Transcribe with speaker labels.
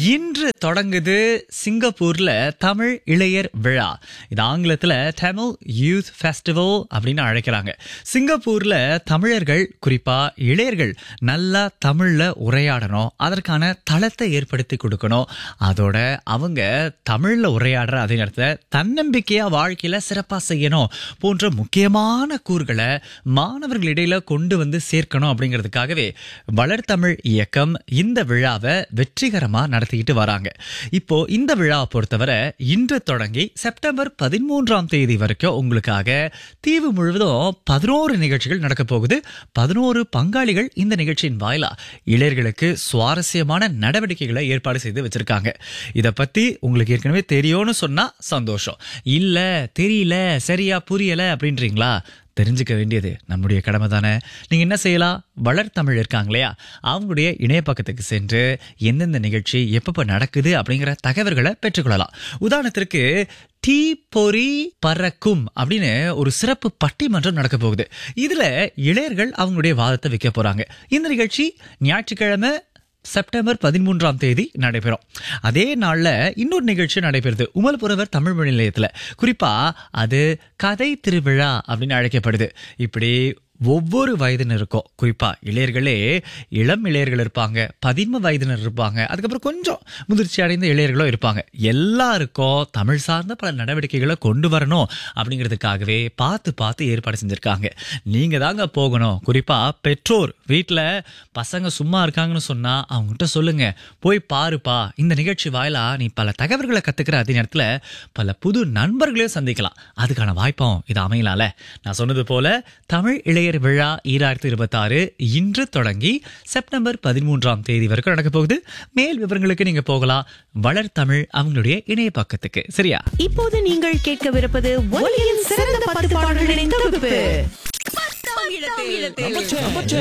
Speaker 1: இன்று தொடங்குது சிங்கப்பூர்ல தமிழ் இளையர் விழா இது ஆங்கிலத்துல தமிழ் யூத் ஃபெஸ்டிவல் அப்படின்னு அழைக்கிறாங்க சிங்கப்பூர்ல தமிழர்கள் குறிப்பா இளையர்கள் நல்லா தமிழ்ல உரையாடணும் அதற்கான தளத்தை ஏற்படுத்தி கொடுக்கணும் அதோட அவங்க தமிழ்ல உரையாடுற அதே நேரத்தில் தன்னம்பிக்கையா வாழ்க்கையில சிறப்பா செய்யணும் போன்ற முக்கியமான கூறுகளை மாணவர்களிடையில கொண்டு வந்து சேர்க்கணும் அப்படிங்கிறதுக்காகவே வளர்தமிழ் இயக்கம் இந்த விழாவை வெற்றிகரமா நடத்திக்கிட்டு வராங்க இப்போ இந்த விழாவை பொறுத்தவரை இன்று தொடங்கி செப்டம்பர் பதிமூன்றாம் தேதி வரைக்கும் உங்களுக்காக தீவு முழுவதும் பதினோரு நிகழ்ச்சிகள் நடக்க போகுது பதினோரு பங்காளிகள் இந்த நிகழ்ச்சியின் வாயிலா இளையர்களுக்கு சுவாரஸ்யமான நடவடிக்கைகளை ஏற்பாடு செய்து வச்சிருக்காங்க இத பத்தி உங்களுக்கு ஏற்கனவே தெரியும்னு சொன்னா சந்தோஷம் இல்ல தெரியல சரியா புரியல அப்படின்றீங்களா தெரிஞ்சுக்க வேண்டியது நம்முடைய கடமை தானே நீங்கள் என்ன செய்யலாம் வளர்த்தமிழ் இருக்காங்க இல்லையா அவங்களுடைய இணைய பக்கத்துக்கு சென்று எந்தெந்த நிகழ்ச்சி எப்பப்போ நடக்குது அப்படிங்கிற தகவல்களை பெற்றுக்கொள்ளலாம் உதாரணத்திற்கு டீ பொறி பறக்கும் அப்படின்னு ஒரு சிறப்பு பட்டிமன்றம் நடக்க போகுது இதுல இளையர்கள் அவங்களுடைய வாதத்தை வைக்க போறாங்க இந்த நிகழ்ச்சி ஞாயிற்றுக்கிழமை செப்டம்பர் பதிமூன்றாம் தேதி நடைபெறும் அதே நாள்ல இன்னொரு நிகழ்ச்சி நடைபெறுது உமல்புரவர் தமிழ் மொழி நிலையத்தில் குறிப்பா அது கதை திருவிழா அப்படின்னு அழைக்கப்படுது இப்படி ஒவ்வொரு வயதினருக்கும் குறிப்பா இளையர்களே இளம் இளையர்கள் இருப்பாங்க பதின்ம வயதினர் இருப்பாங்க அதுக்கப்புறம் கொஞ்சம் முதிர்ச்சி அடைந்த இளையர்களும் இருப்பாங்க எல்லாருக்கும் தமிழ் சார்ந்த பல நடவடிக்கைகளை கொண்டு வரணும் அப்படிங்கிறதுக்காகவே பார்த்து பார்த்து ஏற்பாடு செஞ்சிருக்காங்க நீங்க தாங்க போகணும் குறிப்பா பெற்றோர் வீட்டில் பசங்க சும்மா இருக்காங்கன்னு சொன்னா அவங்ககிட்ட சொல்லுங்க போய் பாருப்பா இந்த நிகழ்ச்சி வாயிலா நீ பல தகவல்களை கத்துக்கிற அதே நேரத்தில் பல புது நண்பர்களையும் சந்திக்கலாம் அதுக்கான வாய்ப்பும் இது அமையலாம்ல நான் சொன்னது போல தமிழ் இளையர் விழா ஈராயிரத்தி இருபத்தாறு இன்று தொடங்கி செப்டம்பர் பதிமூன்றாம் தேதி வரைக்கும் நடக்க போகுது மேல் விவரங்களுக்கு நீங்க போகலாம் வளர் தமிழ் அவங்களுடைய இணைய பக்கத்துக்கு சரியா
Speaker 2: இப்போது நீங்கள் கேட்கவிருப்பது ஒலியின் சிறந்த பத்து பாடல்களின் தொகுப்பு
Speaker 3: நம்ம